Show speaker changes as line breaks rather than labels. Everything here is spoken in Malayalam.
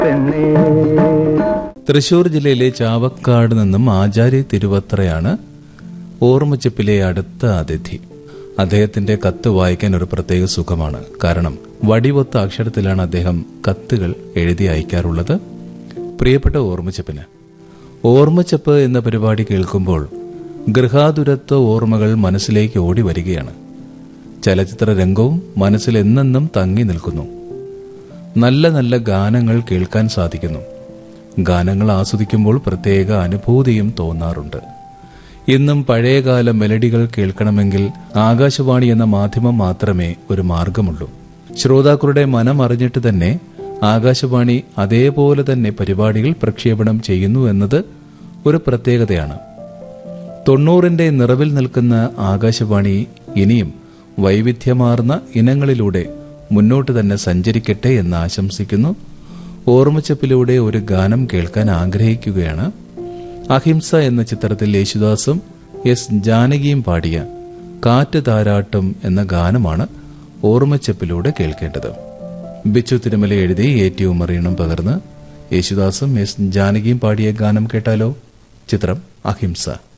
പെണ്ണേ
തൃശൂർ ജില്ലയിലെ ചാവക്കാട് നിന്നും ആചാര്യ തിരുവത്രയാണ് ഓർമ്മച്ചപ്പിലെ അടുത്ത അതിഥി അദ്ദേഹത്തിന്റെ കത്ത് വായിക്കാൻ ഒരു പ്രത്യേക സുഖമാണ് കാരണം വടിവൊത്ത അക്ഷരത്തിലാണ് അദ്ദേഹം കത്തുകൾ എഴുതി അയക്കാറുള്ളത് പ്രിയപ്പെട്ട ഓർമ്മച്ചപ്പിന് ഓർമ്മച്ചപ്പ് എന്ന പരിപാടി കേൾക്കുമ്പോൾ ഗൃഹാതുരത്വ ഓർമ്മകൾ മനസ്സിലേക്ക് ഓടി വരികയാണ് ചലച്ചിത്ര രംഗവും മനസ്സിൽ എന്നെന്നും തങ്ങി നിൽക്കുന്നു നല്ല നല്ല ഗാനങ്ങൾ കേൾക്കാൻ സാധിക്കുന്നു ഗാനങ്ങൾ ആസ്വദിക്കുമ്പോൾ പ്രത്യേക അനുഭൂതിയും തോന്നാറുണ്ട് ഇന്നും പഴയകാല മെലഡികൾ കേൾക്കണമെങ്കിൽ ആകാശവാണി എന്ന മാധ്യമം മാത്രമേ ഒരു മാർഗമുള്ളൂ ശ്രോതാക്കളുടെ മനം അറിഞ്ഞിട്ട് തന്നെ ആകാശവാണി അതേപോലെ തന്നെ പരിപാടികൾ പ്രക്ഷേപണം ചെയ്യുന്നു എന്നത് ഒരു പ്രത്യേകതയാണ് തൊണ്ണൂറിന്റെ നിറവിൽ നിൽക്കുന്ന ആകാശവാണി ഇനിയും വൈവിധ്യമാർന്ന ഇനങ്ങളിലൂടെ മുന്നോട്ട് തന്നെ സഞ്ചരിക്കട്ടെ എന്ന് ആശംസിക്കുന്നു ഓർമ്മച്ചപ്പിലൂടെ ഒരു ഗാനം കേൾക്കാൻ ആഗ്രഹിക്കുകയാണ് അഹിംസ എന്ന ചിത്രത്തിൽ യേശുദാസും എസ് ജാനകിയും പാടിയ കാറ്റ് താരാട്ടും എന്ന ഗാനമാണ് ഓർമ്മച്ചപ്പിലൂടെ കേൾക്കേണ്ടത് ബിച്ചു തിരുമല എഴുതി എ ടി ഉമറീണം പകർന്ന് യേശുദാസും എസ് ജാനകിയും പാടിയ ഗാനം കേട്ടാലോ ചിത്രം അഹിംസ